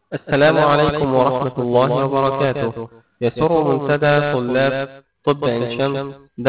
السلام عليكم ورحمة الله وبركاته يسر منتدى طلاب طب عين شمس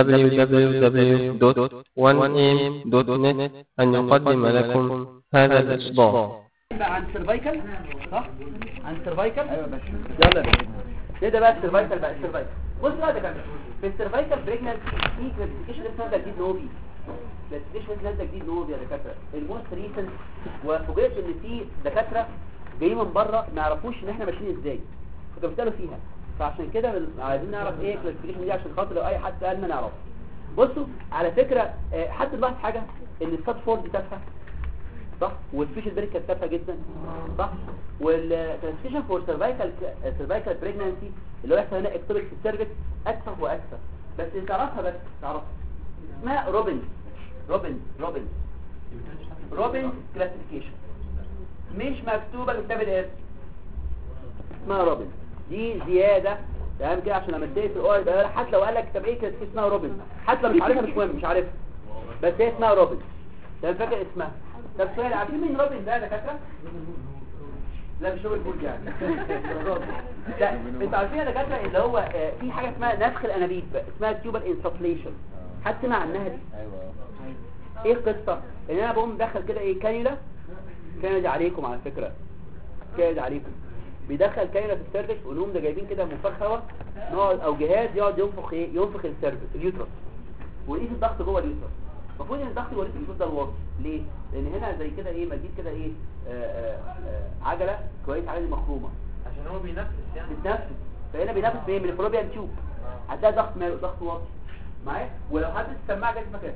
www.1am.net أن يقدم لكم هذا الإصدار عن سيرفايكال صح عن سيرفايكال ايوه باشا يلا يا باشا نبدا بقى السيرفايكال بقى السيرفايكال بص بقى ده كده في السيرفايكال بريجننت في كلاسيفيكيشن اسمها ده جديد نوفي كلاسيفيكيشن اسمها ده جديد نوفي يا دكاتره الموست ريسنت وفوجئت ان في دكاتره جايين من بره ما يعرفوش ان احنا ماشيين ازاي فكانوا بيسالوا فيها فعشان كده عايزين نعرف ايه الكلاسيفيكيشن دي عشان خاطر لو اي حد سالنا نعرف بصوا على فكره آه، حد لاحظ حاجه ان الستات فور دي تافهه صح والسبيشال بريك كانت تافهه جدا صح والكلاسيفيكيشن فور سيرفايكال سيرفايكال بريجنانسي اللي هو يحصل هنا اكتوبيك في السيرفكس اتفه واكثر بس تعرفها بس تعرفها اسمها روبن روبن روبن روبن كلاسيفيكيشن مش مكتوبه بكتاب الاسم اسمها روبن دي زياده تمام كده عشان لما تلاقي في الاول يبقى حتى لو قال لك طب ايه كلاسيفيكيشن اسمها روبن حتى لو مش عارفها مش مهم مش عارفها بس هي اسمها روبن تمام فاكر اسمها طب سؤال عارفين مين روبن ده يا دكاتره لا مش هو البول يعني لا انتوا عارفين يا دكاتره اللي هو آه، في حاجه اسمها نفخ الانابيب اسمها تيوبال انسفليشن حد سمع عنها دي ايه القصه ان انا بقوم مدخل كده ايه كانيولا كانيولا دي عليكم على فكره كانيولا دي عليكم بيدخل كانيولا في السيرفكس ونقوم ده جايبين كده منفخ هواء نقعد او جهاز يقعد ينفخ ايه ينفخ السيرفكس اليوترس ويقيس الضغط جوه اليوترس المفروض ان الضغط يوريك اليوترس ده الواطي ليه لان هنا زي كده ايه مديد كده ايه آه آه آه عجله كويس عجله مخرومه عشان هو بينفس يعني بتنفس فهنا بينفس بايه من الفلوبيان تيوب هتلاقي ضغط ماله ضغط واطي معايا ولو حد السماعه جت مكان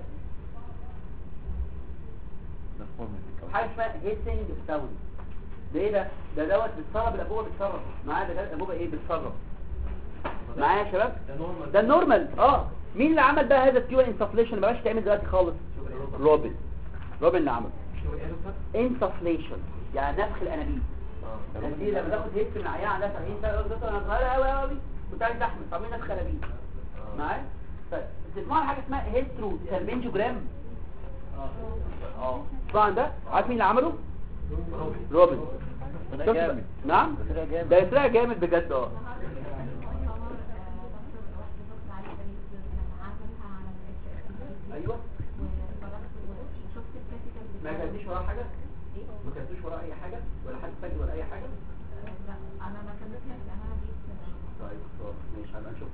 حاجه اسمها هيسنج ساوند ده ايه ده ده دوت بيتسرب الانبوبه بتسرب معايا ده الانبوبه ايه بتسرب معايا يا شباب ده نورمال ده النورمال اه مين اللي عمل بقى هذا التيوال انسفليشن ما بقاش تعمل دلوقتي خالص روبن روبن اللي عمله انسفليشن يعني نفخ الانابيب الانابيب لما تاخد هيت من عيان عندها 70 سنه يقول لك انا صغيره قوي قوي كنت عايز احمل طب مين نفخ انابيب معايا طيب تسمعوا حاجه اسمها هيسترو سيربنجوجرام اه طبعا ده عارف مين اللي عمله روبن شفت بقى؟ نعم ده يسرق جامد بجد اه ايوه ما كانتيش وراه حاجه ما كانتوش وراه اي حاجه ولا حد فاكر ولا اي حاجه طيب خلاص ماشي هنبقى نشوف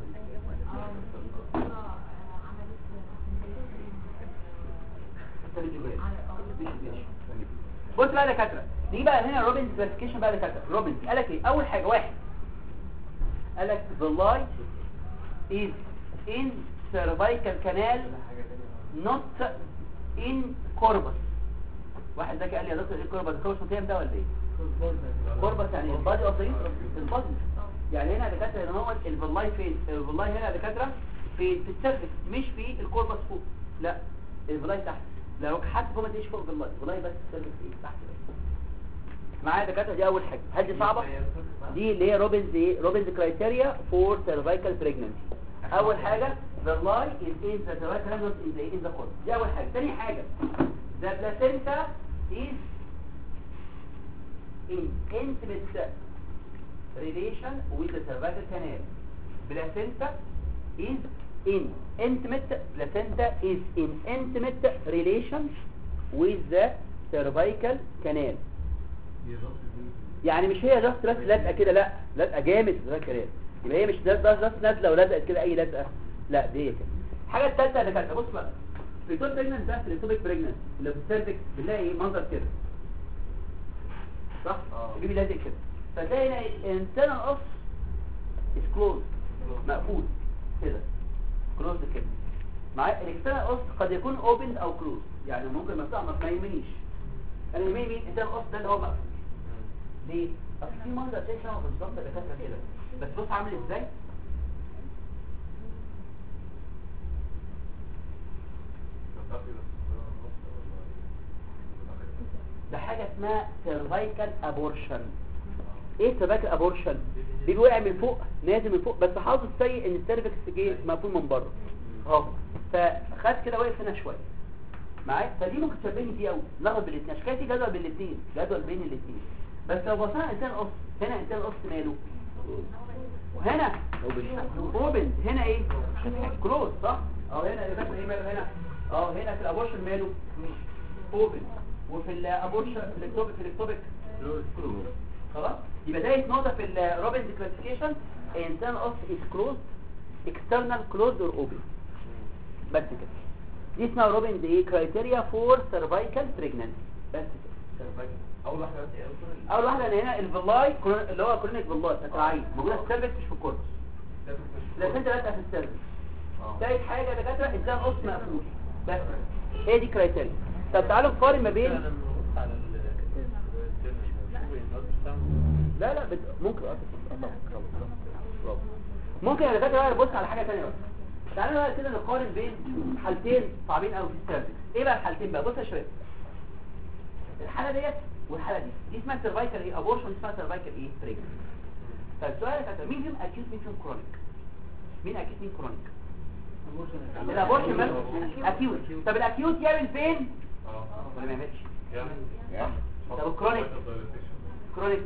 بص بقى يا دكاتره دي بقى هنا روبنز كلاسيفيكيشن بقى يا دكاتره روبنز قال لك ايه اول حاجه واحد قال لك the light is in cervical canal not in corpus واحد ذكي قال لي يا دكتور ايه corpus corpus متهم ده ولا ايه corpus يعني البادي اوف ذا البادي يعني هنا يا دكاتره هنا هو الفلاي فين الفلاي هنا يا دكاتره في في السيرفكس مش في الكوربس فوق لا الفلاي تحت لو حد فوق ما تلاقيش فوق الفلاي الفلاي بس السيرفكس ايه تحت بس معايا يا دكاتره دي اول حاجه هل دي صعبه دي اللي هي روبنز ايه روبنز كرايتيريا فور سيرفايكال بريجننسي اول حاجه the lie is in the cervical not in the in the cord دي اول حاجه ثاني حاجه the placenta is in intimate relation with the cervical canal placenta is in intimate placenta is in intimate relation with the cervical canal يعني مش هي جاست بس لازقه كده لا لازقه جامد في الكلام يبقى هي مش جاست نازله ولزقت كده اي لزقه لا دي هي كده الحاجه الثالثه اللي كانت بص بقى في التوب بريجننس ده في التوبيك بريجننس اللي في السيرفكس بنلاقي ايه منظر كده صح بيجي لازق كده فتلاقي هنا internal اوف از كلوز مقفول كده كلوز كده معايا الاكسترنال اوف قد يكون اوبن او كلوز يعني ممكن مفتوح ما يهمنيش انا يهمني مين internal اوف ده اللي هو مقفول ليه؟ اصل في منظر زي شبه بالظبط دكاتره كده بس بص عامل ازاي؟ ده حاجه اسمها سيرفايكال ابورشن ايه سيرفايكال ابورشن بيجي وقع من فوق نازل من فوق بس حظه السيء ان السيرفكس جه مقفول من بره اهو فخد كده واقف هنا شويه معايا فدي ممكن تشبهني فيه قوي لغط بالاثنين عشان كده في جدول بين الاثنين جدول بين الاثنين بس لو بصينا انسان قص هنا انسان قص ماله وهنا اوبن هنا ايه كلوز صح اه هنا اللي فاكر ايه ماله هنا اه هنا في الابورشن ماله اوبن وفي الابورشن في الاكتوبيك في الاكتوبيك كلوز خلاص يبقى ده نقطه في الروبنز كلاسيفيكيشن انسان قص از كلوز اكسترنال كلوز اور اوبن بس كده دي اسمها روبنز ايه كرايتيريا فور سيرفايكال بريجننسي بس كده اول واحده بس يا دكتور اول واحده اللي هنا الفيلاي كلون- اللي هو كلونيك فيلاي تتراعي موجوده في السيرفكس مش في الكورس لكن انت لازقه في السيرفكس تالت حاجه يا دكاتره انسان قص مقفول بس هي دي كرايتيريا طب تعالوا نقارن ما بين لا لا بت... ممكن اه بت- آه، طبعا، طبعا، طبعا. ممكن يا دكاتره بقى نبص على حاجه ثانيه بقى تعالوا بقى كده نقارن بين حالتين صعبين قوي في السيرفكس ايه بقى الحالتين بقى بص يا شباب الحاله ديت والحاله دي دي اسمها سيرفايكال ايه ابورشن اسمها سيرفايكال ايه بريجنسي طيب السؤال يا دكاتره مين فيهم اكيوت مين فيهم كرونيك مين اكيوت مين كرونيك الابورشن ماله اكيوت طب الاكيوت يعمل فين ولا ما يعملش طب الكرونيك كرونيك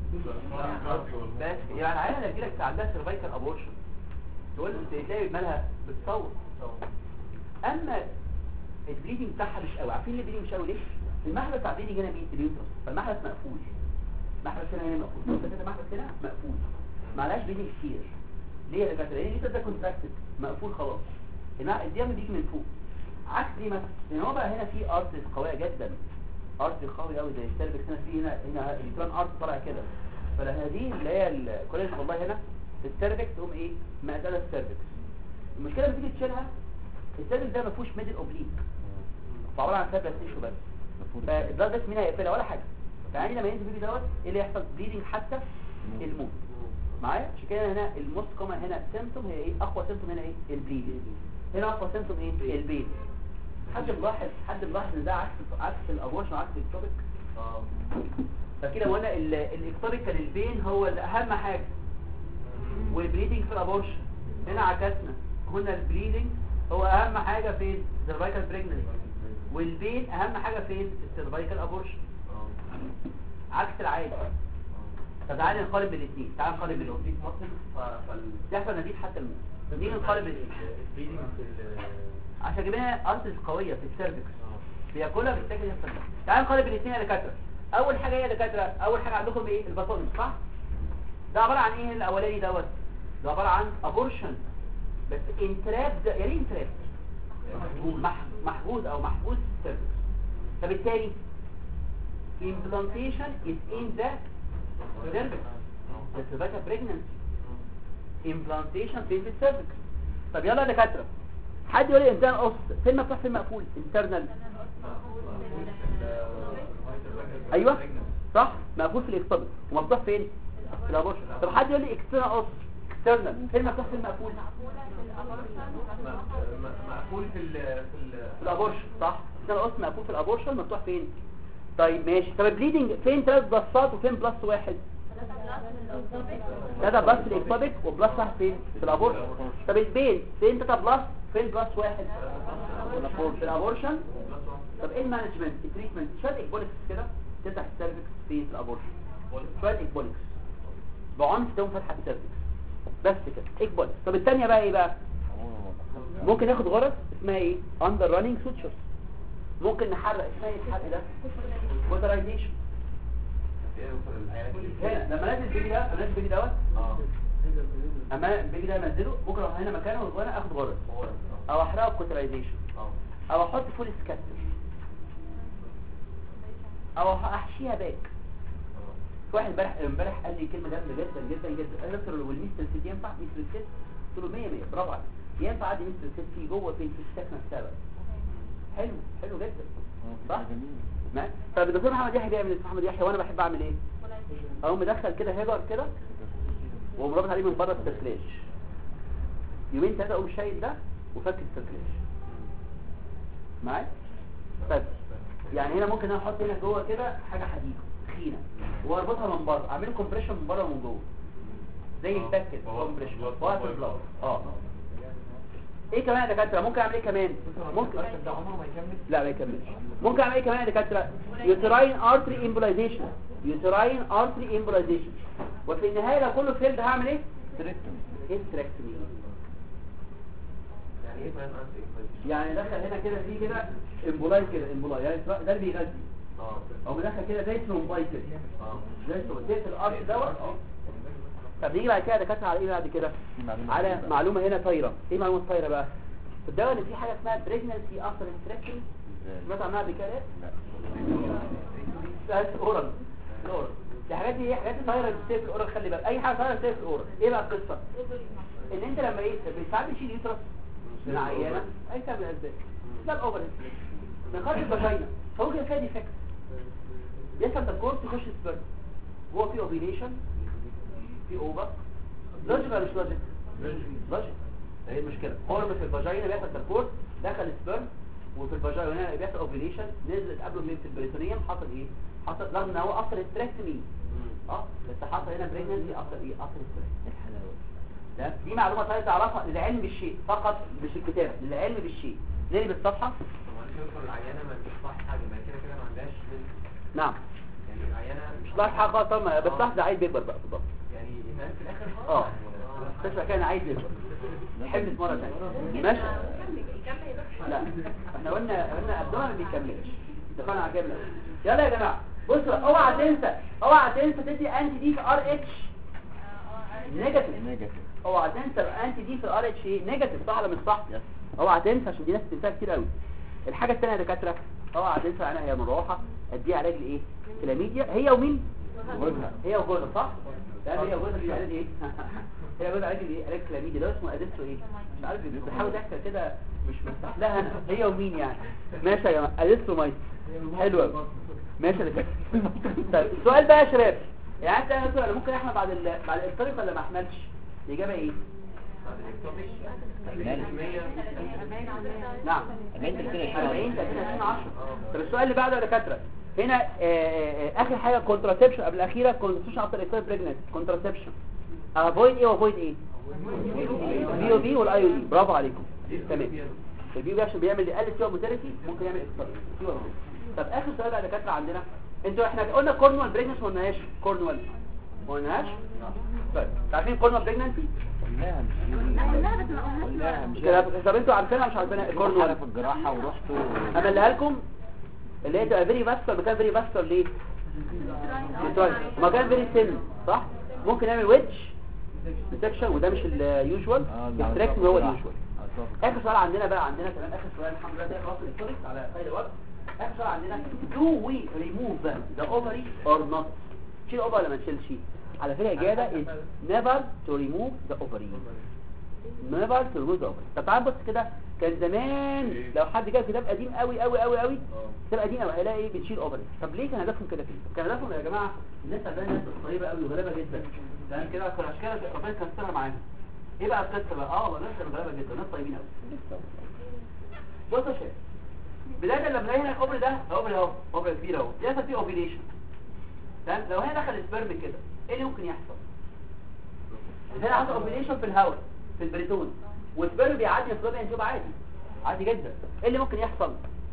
بس يعني عيال اللي تجيلك عندها سيرفايكال ابورشن تقول تلاقي مالها بتصور اما البليدنج بتاعها مش قوي عارفين ليه البليدنج مش قوي ليه المحبس بتاع البليدنج هنا مين اليوترس فالمحبس مقفول محبس هنا هنا مقفول بص كده محبس هنا مقفول معلهاش بليدنج كتير ليه يا دكاتره لان اليوترس ده كونتراكتد مقفول خلاص هنا الدم بيجي من فوق عكس دي مثلا لان هو بقى هنا في ارتريز قويه جدا ارتري قوي قوي زي السيرفكس هنا في هنا هنا اليوتران ارت طالع كده فلما دي اللي هي الكولاجين والله هنا في السيرفكس تقوم ايه مقدله السيرفكس المشكله لما تيجي تشيلها السيرفكس ده ما فيهوش ميدل اوبليك فعباره عن سيرفكس تيشو بس فالبلاد بس مين هيقفلها ولا حاجه فيعني لما ينزل بيبي دوت ايه اللي يحصل بليدنج حتى الموت معايا عشان كده هنا الموست كومن هنا سيمتوم هي ايه اقوى سيمتوم هنا ايه البليدنج هنا اقوى سيمتوم ايه البين حد ملاحظ حد ملاحظ ان ده عكس عكس الابورشن وعكس التوبيك فكده قلنا الاكتوبيك كان البين هو اللي اهم حاجه والبليدنج في الابورشن هنا عكسنا هنا البليدنج هو اهم حاجه فين السيرفايكال بريجننسي والبين اهم حاجه فين السيرفايكال ابورشن عكس العادي طب تعالى نقارن بالاثنين تعالى نقارن بالاثنين يحصل نزيف حتى الموت نيجي نقارن بالاثنين عشان جبنا ارتز قويه في السيرفكس بياكلها بالتاكل يحصل ده. تعالى نقارن بالاثنين يا دكاتره اول حاجه ايه يا دكاتره اول حاجه عندكم ايه الباثولوجي صح ده عباره عن ايه الاولاني دوت ده عباره عن ابورشن بس انتراب ده يعني ايه انتراب مح- محجوز او محبوس في السيرفكس طب التاني implantation is in the cervix the cervical pregnancy implantation في السيرفكس طب يلا يا دكاتره حد يقول لي انسان قص فين مفتوح فين مقفول internal ايوه صح مقفول في الاكتوبر ومفتوح فين في الابورشن طب حد يقول لي اكسترنال قص اكسترنال فين مفتوح فين مقفول مقفول في ال في ال في الابورشن صح اكسترنال قص مقفول في الابورشن مفتوح فين طيب ماشي طب البليدنج فين ثلاث بلصات وفين بلس واحد ثلاثة بلس في الاكتوبيك وبلس واحد فين في الابورشن طب البين فين ثلاثة بلس فين بلس واحد في الابورشن طب ايه المانجمنت التريتمنت شويه اكبوليكس كده تفتح السيرفكس في الابورشن شويه اكبوليكس بعنف تقوم فتحه السيرفكس بس كده اكبوليكس طب الثانيه بقى ايه بقى ممكن ناخد غرز اسمها ايه اندر رانينج سوتشرز ممكن نحرق اسمها ايه الحرق ده موترايزيشن هنا لما نازل البيبي ده لما نازل البيبي دوت اما البيبي ده انزله ممكن اروح هنا مكانه وانا اخد غرز او احرقه بكوترايزيشن او احط فول سكاتر او احشيها باك في واحد امبارح امبارح قال لي كلمه جامده جدا جدا جدا قال لي دكتور والميستر سيت ينفع ميستر سيت قلت له 100 100 برافو عليك ينفع ادي ميستر سيت فيه جوه فين في السكنه السابع حلو حلو جدا صح ما طب الدكتور محمد يحيى بيعمل ايه محمد يحيى وانا بحب اعمل ايه اقوم مدخل كده هيجر كده واقوم رابط عليه من بره السيركلاج يومين ثلاثه اقوم شايل ده وفك السيركلاج معايا طيب يعني هنا ممكن انا احط هنا جوه كده حاجه حديد تخينه واربطها من بره اعمل كومبريشن من بره ومن جوه زي الباك كده كومبريشن وقت البلاط اه ايه كمان يا دكاتره ممكن اعمل ايه كمان ممكن ده عمره ما يكمل لا ما يكملش ممكن اعمل ايه كمان يا دكاتره يوتراين ارتري امبولايزيشن يوتراين ارتري امبرايزيشن وفي النهايه لو كله فيلد هعمل ايه هيستريكتومي يعني ايه فاهم انت ايه يعني دخل هنا كده في كده امبولاي كده امبولاي يعني ده اللي بيغذي اه او دخل كده زي ثرومباي كده اه زي ثرومباي الارش دوت طب نيجي بعد كده يا دكاتره على ايه بعد كده على معلومه هنا طايره ايه معلومه طايره بقى في الدواء ان في حاجه اسمها بريجنسي افتر انستراكشن سمعت عنها قبل كده لا اورال الاورال دي حاجات دي حاجات طايره بتصير في الاورال خلي بالك اي حاجه طايره بتصير في الاورال ايه بقى القصه ان انت لما ايه ساعات بتشيل يوترس من عيانه اي سبب من الاسباب ده الاوفر من خارج الفاجينا فهو كده فيها ديفكت بيحصل تكورس يخش سبرم هو في اوفيليشن في اوفر لوجيك ولا مش لوجيك لوجيك ايه المشكله هرم في الفاجينا بيحصل تكورس دخل سبرم وفي الفاجينا هنا بيحصل اوفيليشن نزلت قبله من في البريتونيوم حصل ايه حصل رغم ان هو اثر ستريكتمي اه بس حصل هنا بريجنسي اثر ايه اثر ستريكتمي ده دي معلومه طيب تعرفها للعلم بالشيء فقط مش الكتابه للعلم بالشيء نقلب الصفحه طبعا كده العيانه ما مش صح حاجه ما هي كده كده ما عندهاش بنت. نعم يعني العيانه مش لاحظ حاجه خالص طبعا بس لاحظ ده عايز يكبر بقى بالظبط يعني فاهم في الاخر اه تسمع كان عايز يكبر حملت مره ثانيه ماشي لا احنا قلنا قلنا ابدوها ما بيكملش دخلنا على كده يلا يا جماعه بصوا اوعى تنسى اوعى تنسى تدي انتي دي في ار اتش نيجاتيف اوعى تنسى الانتي دي في الار اتش ايه نيجاتيف صح ولا مش صح اوعى تنسى عشان دي ناس بتنساها كتير قوي الحاجه الثانيه يا دكاتره اوعى تنسى انا هي مروحه اديها علاج لايه كلاميديا هي ومين جوزها هي وجوزها صح لا هي وجوزها في علاج ايه هي جوزها علاج ايه علاج كلاميديا ده اسمه اديسو ايه مش عارف بيحاول يحكي كده مش مرتاح لها انا هي ومين يعني ماشي يا جماعه اديسو مايس حلو قوي ماشي يا دكاتره طيب السؤال بقى يا شباب يعني انت يا دكتور انا ممكن احمل بعد ال... بعد الطريق ولا ما احملش الاجابه ايه نعم 40 30 20 10 طب السؤال اللي بعده يا دكاتره هنا آه، آه، آه، اخر حاجه كونتراسبشن قبل الاخيره كونتراسبشن افتر اكتر بريجننت كونتراسبشن افويد ايه وافويد ايه بي او بي والاي او دي برافو عليكم تمام البي او بي عشان بيعمل يقلل فيها موتيليتي ممكن يعمل اكتر في ولا طب اخر سؤال بقى يا دكاتره عندنا انتوا احنا قلنا كورنوال بريجننس ما قلناش كورنوال ما قلناش طيب عارفين كورنوال بريجننسي طب انتوا عارفينها مش عارفينها انا كورنوال في الجراحة ورحت املها لكم اللي هي تبقى فيري فاسكر مكان فيري فاسكر ليه مكان فيري سن صح ممكن نعمل ويدج ديتكشن وده مش اليوجوال التراك هو اليوجوال اخر سؤال عندنا بقى عندنا كمان اخر سؤال الحمد لله ده خلاص الهيستوريك على خير وقت اخر سؤال عندنا do we remove the ovary or not تشيل اوفر ولا ما تشيلش على فكره الاجابه is never to remove the ovary never to remove the ovary طب تعال بص كده كان زمان لو حد جاب كتاب قديم قوي قوي قوي قوي كتاب قديم قوي هيلاقي ايه بتشيل اوفري طب ليه كان هدفهم كده فين كان هدفهم يا جماعه الناس عندنا ناس طيبه قوي وغلابه جدا تمام كده كان عشان كده ربنا كان استنى معاهم ايه بقى القصه بقى اه والله ناس كانوا غلابه جدا ناس طيبين قوي بص يا شباب بدايه لما نلاقي هنا الاوفري ده اوفري اهو اوفري كبير اهو بيحصل فيه اوفيليشن تمام لو هنا دخل سبرم كده ايه اللي ممكن يحصل هنا حصل اوفيليشن في الهواء في البريتون والسبرم بيعدي الفلوبيا انتوب عادي عادي جدا ايه اللي ممكن يحصل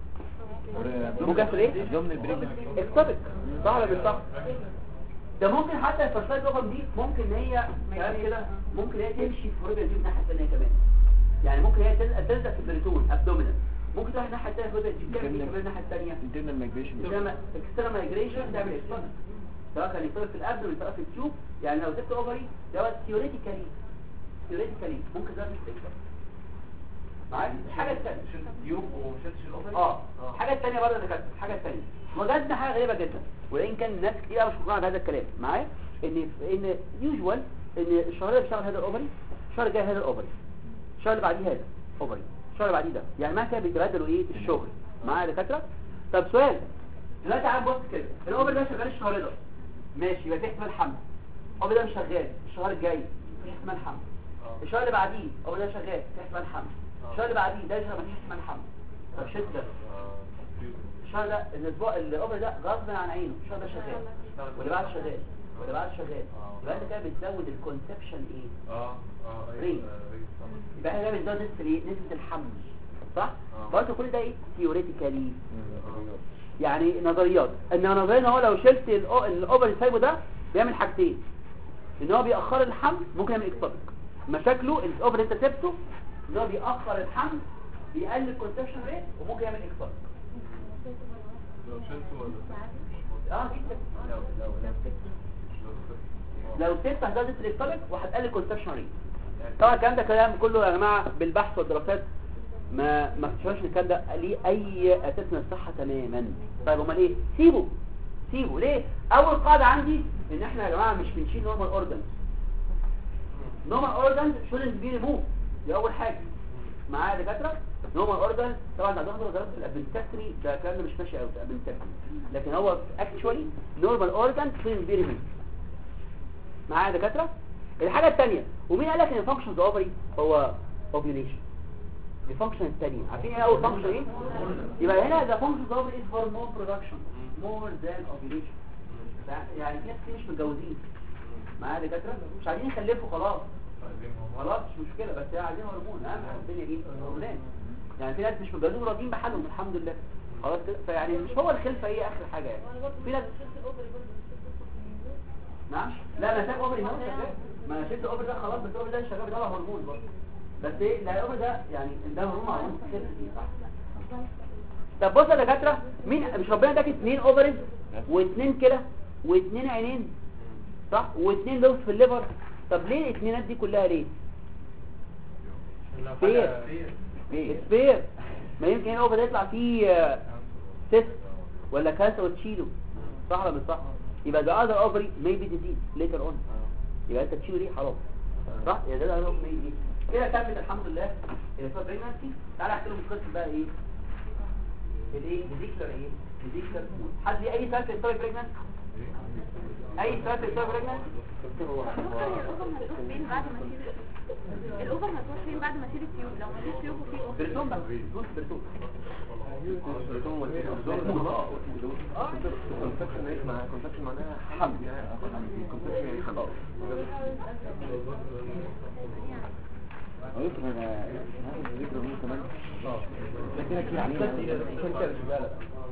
ممكن يحصل ايه ضمن البريد اكتبك صح ولا مش صح ده ممكن حتى الفرسايد رقم دي ممكن ان هي كلام كده ممكن هي تمشي في فلوبيا انتوب الناحيه الثانيه كمان يعني ممكن هي تلزق تلزق في البريتون ابدومينال ممكن تروح الناحيه الثانيه فلوبيا انتوب تعمل ايه كمان الناحيه الثانيه internal migration انما اكسترنال مايجريشن تعمل اكسترنال سواء كان يصير في الابدن سواء في التيوب يعني لو سبت اوفري دوت ثيوريتيكالي ثيوريتيكالي ممكن ده مش تكسر معايا الحاجه الثانيه يوب ومشيتش الاوفر اه الحاجه الثانيه برضه اللي كانت الحاجه الثانيه وجدنا حاجه غريبه جدا وان كان ناس كتير مش مقتنعه بهذا الكلام معايا ان ان يوجوال ان الشهر اللي بيشتغل هذا الاوفري الشهر الجاي هذا الاوفري الشهر اللي بعديه هذا اوفري الشهر اللي بعديه ده يعني ما كان بيتبادلوا ايه الشغل معايا يا دكاتره طب سؤال دلوقتي عم بص كده الاوفر ده شغال الشهر ده ماشي يبقى في احتمال حمل الاوفر ده مش شغال الشهر الجاي في احتمال حمل الشهر اللي بعديه الاوفر ده شغال في احتمال حمل الشهر اللي بعديه ده شغال في احتمال حمل طب شد ده الشهر ده الاسبوع الاوفر ده غصب عن عينه الشهر ده شغال واللي بعده شغال واللي بعده شغال يبقى انت كده بتزود الكونسبشن ايه اه اه ريت. يبقى احنا كده بنزود نسبه ايه نسبه الحمل صح برضه كل ده ايه ثيوريتيكالي يعني نظريات ان نظريا ان هو لو شلت الأو- الاوفر اللي سايبه ده بيعمل حاجتين ان هو بيأخر الحمل ممكن يعمل اكتوبك مشاكله الاوفر اللي انت سبته ان هو بيأخر الحمل بيقلل الكونسبشن ريت وممكن يعمل اكتوبك لو شلته ولا اه جدا لو لو لو لو سبت هتزود الاكتوبك وهتقلل الكونسبشن ريت طبعا الكلام ده كلام كله يا جماعه بالبحث والدراسات ما ما اكتشفش ان الكلام ده ليه اي اساس من الصحه تماما طيب امال ايه سيبه سيبه ليه اول قاعده عندي ان احنا يا جماعه مش بنشيل نورمال اورجانز نورمال اورجانز شودنت بي ريموف دي اول حاجه معايا يا دكاتره نورمال اورجانز طبعا ده ضغط وزاره الابنتكتري ده الكلام ده مش ماشي قوي الابنتكتري لكن هو اكشوالي نورمال اورجانز شودنت بي ريموف معايا يا دكاتره الحاجه الثانيه ومين قال لك ان فانكشنز اوفري هو اوفيوليشن الفانكشن الثانيه عارفين ايه اول فانكشن ايه يبقى هنا ذا فانكشن اوفري از هرمون برودكشن مور ذان اوفيوليشن يعني في ناس كتير مش متجوزين معايا يا دكاتره مش عايزين يخلفوا خلاص خلاص مش مشكله بس هي عايزين هرمون اهم حاجه في الدنيا دي هرمونات يعني في ناس مش متجوزين وراضيين بحالهم الحمد لله خلاص كده فيعني مش هو الخلفه هي اخر حاجه يعني في ناس نعم لا انا شايف اوفري هو شغال ما انا شفت اوفر ده خلاص بس اوفر ده شغال بيطلع هرمون برضه بس ايه لا اوفر ده يعني ده هرمون معروف كده صح طب بص يا دكاتره مين مش ربنا اداك اثنين اوفرز واثنين كده واثنين عينين صح واثنين لوز في الليفر طب ليه الاثنينات دي كلها ليه فير فير ما يمكن الاوفر ده يطلع فيه آه، سيست ولا كانسر وتشيله صح ولا مش صح يبقى the other ovary may be disease later on يبقى انت تشيله ليه حرام صح يا ده ده may be كده تمت الحمد لله الاسباب بريجنسي تعالى احكي لهم القصه بقى ايه الايه ديكلر ايه ديكلر حد ليه اي سؤال في الاسباب بريجنسي اي سؤال في الاسباب بريجنسي الاوفر هتروح فين بعد ما تشيل التيوب لو ما فيش تيوب وفي اوفر برسوم بقى بص برسوم كونتاكشن ايه مع كونتاكشن معناها حمل كونتاكشن يعني حمل يمكن انا هاخد ذكر منه كمان ده كده كده علينا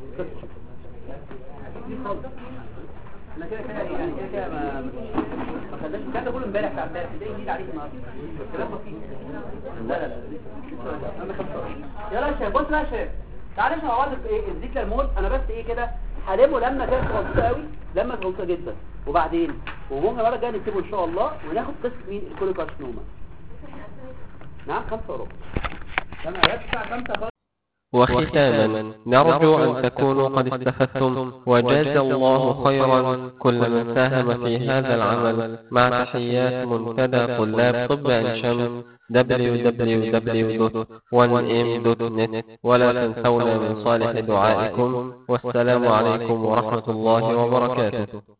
احنا كده كده يعني كده كده ما ما خدناش الكلام ده كله امبارح بتاع امبارح ده جديد عليك النهارده الكلام بسيط لا لا لا لسه. انا خمسة. يلا يا شباب بص بقى يا شباب تعالى نشوف مع بعض في ايه الذكر المول انا بس ايه كده هلمه لما كده صغيره قوي لما صغيره جدا وبعدين وممكن المره الجايه نكتبه ان شاء الله وناخد قصه مين الكوليكارسينوما نعم خمسة وربع لما يبقى الساعه 5 وختاما نرجو أن تكونوا قد استفدتم وجاز الله خيرا كل من ساهم في هذا العمل مع تحيات منتدى طلاب طب عين شمس www.1m.net ولا تنسونا من صالح دعائكم والسلام عليكم ورحمة الله وبركاته